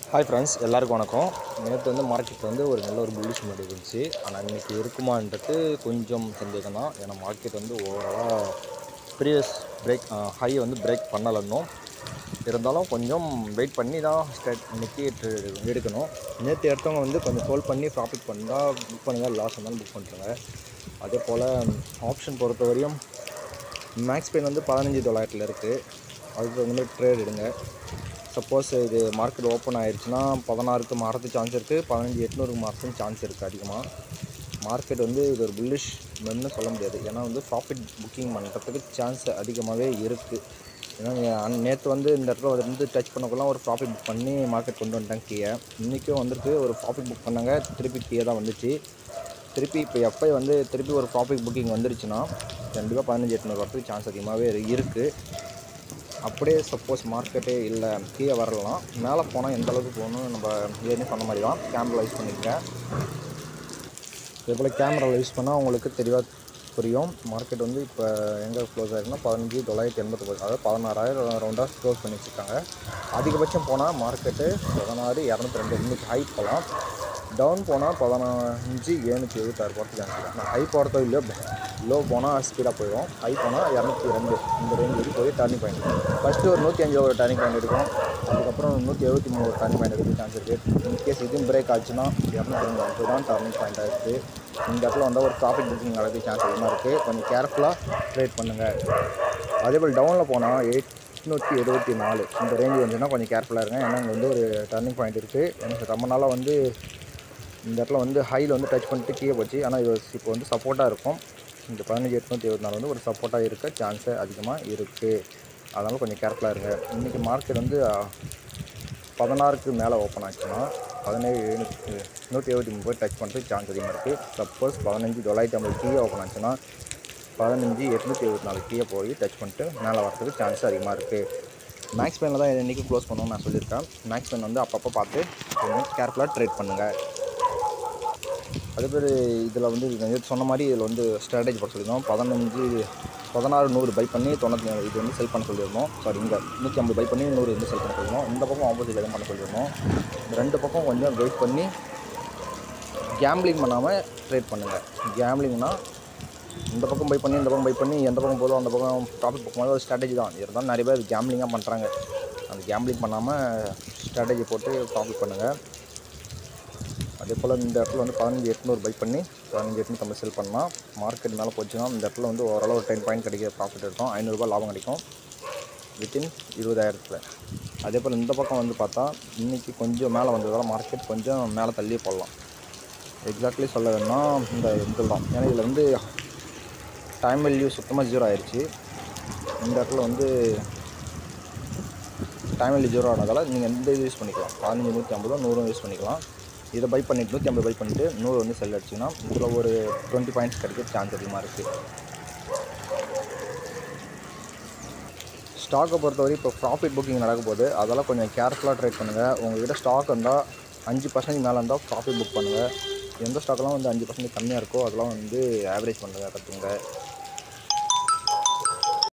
hi friends எல்லாருக்கும் வணக்கம் நேற்று வந்து மார்க்கெட் வந்து ஒரு நல்ல ஒரு புல்லிஷ் மாதிரி இருந்துச்சு ஆனால் இன்றைக்கி இருக்குமான்றது கொஞ்சம் சந்தேகம் தான் ஏன்னா மார்க்கெட் வந்து ஓவராலாக ப்ரீவியஸ் பிரேக் ஹை வந்து பிரேக் பண்ணலைன்னும் இருந்தாலும் கொஞ்சம் வெயிட் பண்ணி தான் ஸ்டார்ட் இன்றைக்கி எடுக்கணும் நேற்று எடுத்தவங்க வந்து கொஞ்சம் ஹோல்ட் பண்ணி ப்ராஃபிட் பண்ணால் புக் பண்ணுங்கள் லாஸ் இருந்தாலும் புக் பண்ணுறாங்க அதே போல் ஆப்ஷன் பொறுத்த வரையும் மேக்ஸ் பெயின் வந்து பதினஞ்சு தொள்ளாயிரத்தில் இருக்குது அதுக்கு தகுந்த மாதிரி ட்ரேட் எடுங்க சப்போஸ் இது மார்க்கெட் ஓப்பன் ஆயிடுச்சுன்னா பதினாறுக்கு மாறதுக்கு சான்ஸ் இருக்குது பதினஞ்சு எட்நூறுக்கு மாறதுக்கு சான்ஸ் இருக்குது அதிகமாக மார்க்கெட் வந்து இது ஒரு புல்லிஷ் மென்னு சொல்ல முடியாது ஏன்னா வந்து ப்ராஃபிட் புக்கிங் பண்ணுறதுக்கு சான்ஸ் அதிகமாகவே இருக்குது ஏன்னா நேற்று வந்து இந்த இடத்துல வந்து டச் பண்ணக்குள்ள ஒரு ப்ராஃபிட் புக் பண்ணி மார்க்கெட் கொண்டு வந்துட்டாங்க கீழே இன்றைக்கும் வந்துருக்கு ஒரு ப்ராஃபிட் புக் பண்ணாங்க திருப்பி கீழே தான் வந்துச்சு திருப்பி இப்போ எப்போ வந்து திருப்பி ஒரு ப்ராஃபிட் புக்கிங் வந்துருச்சுன்னா கண்டிப்பாக பதினஞ்சு எட்நூறு வரதுக்கு சான்ஸ் அதிகமாகவே இருக்குது அப்படியே சப்போஸ் மார்க்கெட்டே இல்லை கீழே வரலாம் மேலே போனால் எந்த அளவுக்கு போகணும் நம்ம ஏற்கனவே சொன்ன மாதிரி தான் கேமரா யூஸ் பண்ணிக்கிறேன் இதே போல் கேமராவில் யூஸ் பண்ணால் உங்களுக்கு தெளிவாக புரியும் மார்க்கெட் வந்து இப்போ எங்கே க்ளோஸ் ஆயிருக்குன்னா பதினஞ்சு தொள்ளாயிரத்தி எண்பத்தொம்பது அதாவது பதினாறாயிரம் ரவுண்டாக க்ளோஸ் பண்ணி வச்சுருக்காங்க அதிகபட்சம் போனால் மார்க்கெட்டு பதினாறு இரநூத்தி ரெண்டு இன்றைக்கி ஹை போகலாம் டவுன் போனால் பதினஞ்சு ஏழுநூற்றி எழுபத்தாறு போகிறதுக்கு சான்ஸ் இருக்குது ஹை போகிறதோ இல்லையோ லோ போனால் ஸ்பீடாக போயிடும் ஹை போனால் இரநூத்தி ரெண்டு இந்த ரேஞ்ச் வரைக்கும் போய் டர்னிங் பாயிண்ட் ஃபஸ்ட்டு ஒரு நூற்றி அஞ்சு ஒரு டர்னிங் பாயிண்ட் எடுக்கும் அதுக்கப்புறம் நூற்றி எழுபத்தி மூணு ஒரு டர்னிங் பாயிண்ட் எடுக்க சான்ஸ் இருக்குது இன்கேஸ் இதுவும் பிரேக் ஆச்சுன்னா இரநூத்தி ரெண்டு அப்போ தான் டர்னிங் பாயிண்ட் ஆகிடுது இந்த இடத்துல வந்தால் ஒரு ப்ராஃபிட் புக்கிங் நடக்க சான்ஸ் அதிகமாக இருக்குது கொஞ்சம் கேர்ஃபுல்லாக ட்ரேட் பண்ணுங்கள் அதேபோல் டவுனில் போனால் எட்நூற்றி எழுபத்தி நாலு இந்த ரேஞ்ச் வந்துச்சுன்னா கொஞ்சம் கேர்ஃபுல்லாக இருங்க ஏன்னா இங்கே வந்து ஒரு டர்னிங் பாயிண்ட் இருக்குது எனக்கு ரொம்ப நாளாக வந்து இந்த இடத்துல வந்து ஹையில் வந்து டச் பண்ணிட்டு கீழே போச்சு ஆனால் இது இப்போ வந்து சப்போர்ட்டாக இருக்கும் இந்த பதினஞ்சு எட்நூற்றி இருபத்தி நாலு வந்து ஒரு சப்போர்ட்டாக இருக்க சான்ஸு அதிகமாக இருக்குது அதனால் கொஞ்சம் கேர்ஃபுல்லாக இருங்க இன்றைக்கி மார்க்கெட் வந்து பதினாறுக்கு மேலே ஓப்பன் ஆச்சுன்னா பதினேழு எழுநூற்றி நூற்றி எழுபத்தி மூணு போய் டச் பண்ணுறதுக்கு சான்ஸ் அதிகமாக இருக்குது சப்போஸ் பதினஞ்சு தொள்ளாயிரத்தி ஐம்பது கீழே ஓப்பன் ஆச்சுன்னா பதினஞ்சு எட்நூற்றி எழுபத்தி நாலு கீழே போய் டச் பண்ணிட்டு மேலே வரதுக்கு சான்ஸ் அதிகமாக இருக்குது மேக்ஸ் பெயினில் தான் இன்றைக்கி க்ளோஸ் பண்ணணும்னு நான் சொல்லியிருக்கேன் மேக்ஸ் பெயின் வந்து அப்பப்போ பார்த்து கொஞ்சம் கேர்ஃபுல்லாக ட்ரேட் பண்ணுங்கள் அதே பேர் இதில் வந்து இது சொன்ன மாதிரி இதில் வந்து ஸ்ட்ராட்டஜி போட சொல்லியிருந்தோம் பதினஞ்சு பதினாறு நூறு பை பண்ணி தொண்ணூற்றி நாலு இது வந்து செல் பண்ண சொல்லியிருந்தோம் சாரி இங்கே நூற்றி ஐம்பது பை பண்ணி நூறு வந்து செல் பண்ண சொல்லியிருந்தோம் இந்த பக்கம் ஆப்போசிட் எதுவும் பண்ண சொல்லியிருந்தோம் இந்த ரெண்டு பக்கம் கொஞ்சம் வெயிட் பண்ணி கேம்பிளிங் பண்ணாமல் ட்ரேட் பண்ணுங்கள் கேம்பிளிங்னா இந்த பக்கம் பை பண்ணி இந்த பக்கம் பை பண்ணி எந்த பக்கம் போதும் அந்த பக்கம் ப்ராஃபிட் போகும்போது ஒரு ஸ்ட்ராட்டஜி தான் இருந்தாலும் நிறைய பேர் கேம்பிளிங்காக பண்ணுறாங்க அந்த கேம்பிளிங் பண்ணாமல் ஸ்ட்ராட்டஜி போட்டு ப்ராஃபிட் பண்ணுங்கள் அதே போல் இந்த இடத்துல வந்து பதினஞ்சு எட்நூறு பை பண்ணி பதினஞ்சு எட்நூற்றம்பது செல் பண்ணால் மார்க்கெட் மேலே போச்சுன்னா இந்த இடத்துல வந்து ஓரளவு ஒரு டென் பாயிண்ட் கிடைக்கிற ப்ராஃபிட் இருக்கும் ஐநூறுரூபா லாபம் கிடைக்கும் வித்தின் இருபதாயிரத்தில் அதே போல் இந்த பக்கம் வந்து பார்த்தா இன்றைக்கி கொஞ்சம் மேலே வந்ததால் மார்க்கெட் கொஞ்சம் மேலே தள்ளி போடலாம் எக்ஸாக்ட்லி சொல்ல வேணும்னா இந்த இதில் தான் ஏன்னா இதில் வந்து டைம் வேல்யூ சுத்தமாக ஜீரோ ஆயிடுச்சு இந்த இடத்துல வந்து டைம் வேல்யூ ஜீரோ ஆனதால் நீங்கள் எந்த இது யூஸ் பண்ணிக்கலாம் பதினஞ்சு நூற்றி ஐம்பதோ நூறும் யூஸ் பண்ணிக்கலாம் இதை பை பண்ணிட்டு நூற்றி ஐம்பது பை பண்ணிட்டு நூறு வந்து செல் அடிச்சிங்கன்னா இதில் ஒரு டுவெண்ட்டி பாயிண்ட்ஸ் கிடைக்க சான்ஸ் அதிகமாக இருக்குது ஸ்டாக்கை பொறுத்தவரை இப்போ ப்ராஃபிட் புக்கிங் நடக்க போகுது அதெல்லாம் கொஞ்சம் கேர்ஃபுல்லாக ட்ரேட் பண்ணுங்கள் உங்கள்கிட்ட ஸ்டாக் இருந்தால் அஞ்சு பர்சன்ட் மேலே இருந்தால் ப்ராஃபிட் புக் பண்ணுங்கள் எந்த ஸ்டாக்லாம் வந்து அஞ்சு பர்சன்ட் கம்மியாக இருக்கோ அதெல்லாம் வந்து ஆவரேஜ் பண்ணுங்கள் கற்றுங்க